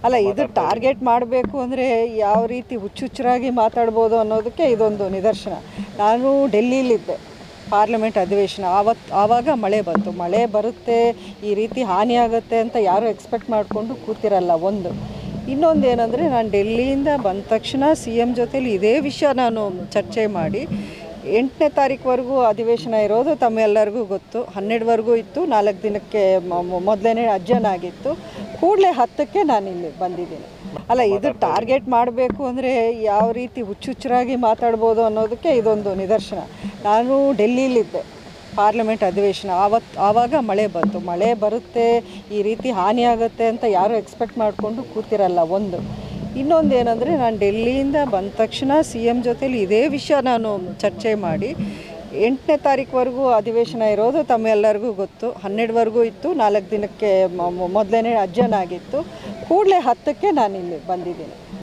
ಅಲ್ಲ ಇದು ಟಾರ್ಗೆಟ್ ಮಾಡಬೇಕು ಅಂದರೆ ಯಾವ ರೀತಿ ಹುಚ್ಚುಚ್ಚರಾಗಿ ಮಾತಾಡ್ಬೋದು ಅನ್ನೋದಕ್ಕೆ ಇದೊಂದು ನಿದರ್ಶನ ನಾನು ಡೆಲ್ಲಿಲಿದ್ದೆ ಪಾರ್ಲಿಮೆಂಟ್ ಅಧಿವೇಶನ ಆವತ್ತು ಆವಾಗ ಮಳೆ ಬಂತು ಮಳೆ ಬರುತ್ತೆ ಈ ರೀತಿ ಹಾನಿ ಆಗುತ್ತೆ ಅಂತ ಯಾರೂ ಎಕ್ಸ್ಪೆಕ್ಟ್ ಮಾಡಿಕೊಂಡು ಕೂತಿರಲ್ಲ ಒಂದು ಇನ್ನೊಂದು ಏನಂದರೆ ನಾನು ಡೆಲ್ಲಿಯಿಂದ ಬಂದ ತಕ್ಷಣ ಸಿ ಎಮ್ ಜೊತೇಲಿ ಇದೇ ವಿಷಯ ನಾನು ಚರ್ಚೆ ಮಾಡಿ ಎಂಟನೇ ತಾರೀಕುವರೆಗೂ ಅಧಿವೇಶನ ಇರೋದು ತಮ್ಮೆಲ್ಲರಿಗೂ ಗೊತ್ತು ಹನ್ನೆರಡುವರೆಗೂ ಇತ್ತು ನಾಲ್ಕು ದಿನಕ್ಕೆ ಮೊದಲನೇ ಅಜ್ಜನ ಆಗಿತ್ತು ಕೂಡಲೇ ಹತ್ತಕ್ಕೆ ನಾನು ಇಲ್ಲಿ ಬಂದಿದ್ದೀನಿ ಅಲ್ಲ ಇದು ಟಾರ್ಗೆಟ್ ಮಾಡಬೇಕು ಅಂದರೆ ಯಾವ ರೀತಿ ಹುಚ್ಚುಚ್ಚರಾಗಿ ಮಾತಾಡ್ಬೋದು ಅನ್ನೋದಕ್ಕೆ ಇದೊಂದು ನಿದರ್ಶನ ನಾನು ಡೆಲ್ಲಿಲಿದ್ದೆ ಪಾರ್ಲಿಮೆಂಟ್ ಅಧಿವೇಶನ ಆವತ್ತು ಆವಾಗ ಮಳೆ ಬಂತು ಮಳೆ ಬರುತ್ತೆ ಈ ರೀತಿ ಹಾನಿ ಆಗುತ್ತೆ ಅಂತ ಯಾರೂ ಎಕ್ಸ್ಪೆಕ್ಟ್ ಮಾಡಿಕೊಂಡು ಕೂತಿರಲ್ಲ ಒಂದು ಇನ್ನೊಂದು ಏನಂದರೆ ನಾನು ಡೆಲ್ಲಿಯಿಂದ ಬಂದ ತಕ್ಷಣ ಸಿ ಎಮ್ ಜೊತೇಲಿ ಇದೇ ವಿಷಯ ನಾನು ಚರ್ಚೆ ಮಾಡಿ ಎಂಟನೇ ತಾರೀಕುವರೆಗೂ ಅಧಿವೇಶನ ಇರೋದು ತಮ್ಮೆಲ್ಲರಿಗೂ ಗೊತ್ತು ಹನ್ನೆರಡುವರೆಗೂ ಇತ್ತು ನಾಲ್ಕು ದಿನಕ್ಕೆ ಮೊದಲನೇ ಅಜ್ಜನ ಆಗಿತ್ತು ಕೂಡಲೇ ಹತ್ತಕ್ಕೆ ನಾನು ಇಲ್ಲಿ ಬಂದಿದ್ದೀನಿ